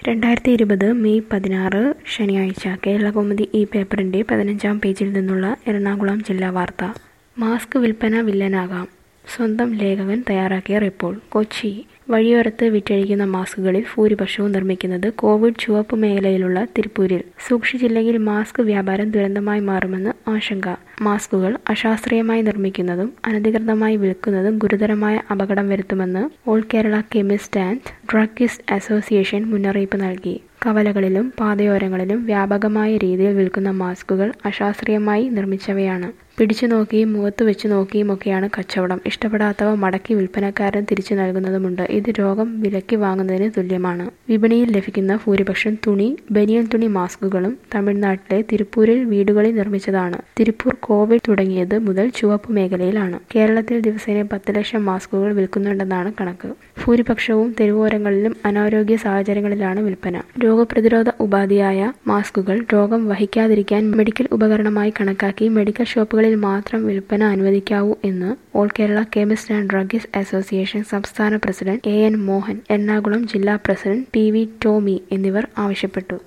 രണ്ടായിരത്തി ഇരുപത് മെയ് പതിനാറ് ശനിയാഴ്ച കേരളകൗമുദി ഈ പേപ്പറിന്റെ പതിനഞ്ചാം പേജിൽ നിന്നുള്ള എറണാകുളം ജില്ലാ വാർത്ത മാസ്ക് വിൽപ്പന വില്ലനാകാം സ്വന്തം ലേഖകൻ തയ്യാറാക്കിയ റിപ്പോർട്ട് കൊച്ചി വഴിയോരത്ത് വിറ്റഴിക്കുന്ന മാസ്കുകളിൽ ഭൂരിപക്ഷവും നിർമ്മിക്കുന്നത് കോവിഡ് ചുവപ്പ് മേഖലയിലുള്ള തിരുപ്പൂരിൽ സൂക്ഷിച്ചില്ലെങ്കിൽ മാസ്ക് വ്യാപാരം ദുരന്തമായി മാറുമെന്ന് ആശങ്ക മാസ്കുകൾ അശാസ്ത്രീയമായി നിർമ്മിക്കുന്നതും അനധികൃതമായി വിൽക്കുന്നതും ഗുരുതരമായ അപകടം വരുത്തുമെന്ന് all Kerala chemist and druggist association മുന്നറിയിപ്പ് നൽകി കവലകളിലും പാതയോരങ്ങളിലും വ്യാപകമായ രീതിയിൽ വിൽക്കുന്ന മാസ്കുകൾ അശാസ്ത്രീയമായി നിർമ്മിച്ചവയാണ് പിടിച്ചു നോക്കിയും മുഖത്ത് വെച്ച് നോക്കിയുമൊക്കെയാണ് കച്ചവടം ഇഷ്ടപ്പെടാത്തവ മടക്കി വിൽപ്പനക്കാരൻ തിരിച്ചു നൽകുന്നതുമുണ്ട് ഇത് രോഗം വിലക്കി വാങ്ങുന്നതിന് തുല്യമാണ് വിപണിയിൽ ലഭിക്കുന്ന ഭൂരിപക്ഷം തുണി ബനിയൻ തുണി മാസ്കുകളും തമിഴ്നാട്ടിലെ തിരുപ്പൂരിൽ വീടുകളിൽ നിർമ്മിച്ചതാണ് തിരുപ്പൂർ കോവിഡ് തുടങ്ങിയത് മുതൽ ചുവപ്പ് മേഖലയിലാണ് കേരളത്തിൽ ദിവസേന പത്ത് ലക്ഷം മാസ്കുകൾ വിൽക്കുന്നുണ്ടെന്നാണ് കണക്ക് ഭൂരിപക്ഷവും തെരുവോരങ്ങളിലും അനാരോഗ്യ സാഹചര്യങ്ങളിലാണ് വിൽപ്പന രോഗപ്രതിരോധ ഉപാധിയായ മാസ്കുകൾ രോഗം വഹിക്കാതിരിക്കാൻ മെഡിക്കൽ ഉപകരണമായി കണക്കാക്കി മെഡിക്കൽ ഷോപ്പുകളിൽ മാത്രം വിൽപ്പന അനുവദിക്കാവൂ എന്ന് all Kerala chemist and druggist association സംസ്ഥാന president A N Mohan Ernakulam ജില്ലാ പ്രസിഡന്റ് പി വി ടോമി എന്നിവർ ആവശ്യപ്പെട്ടു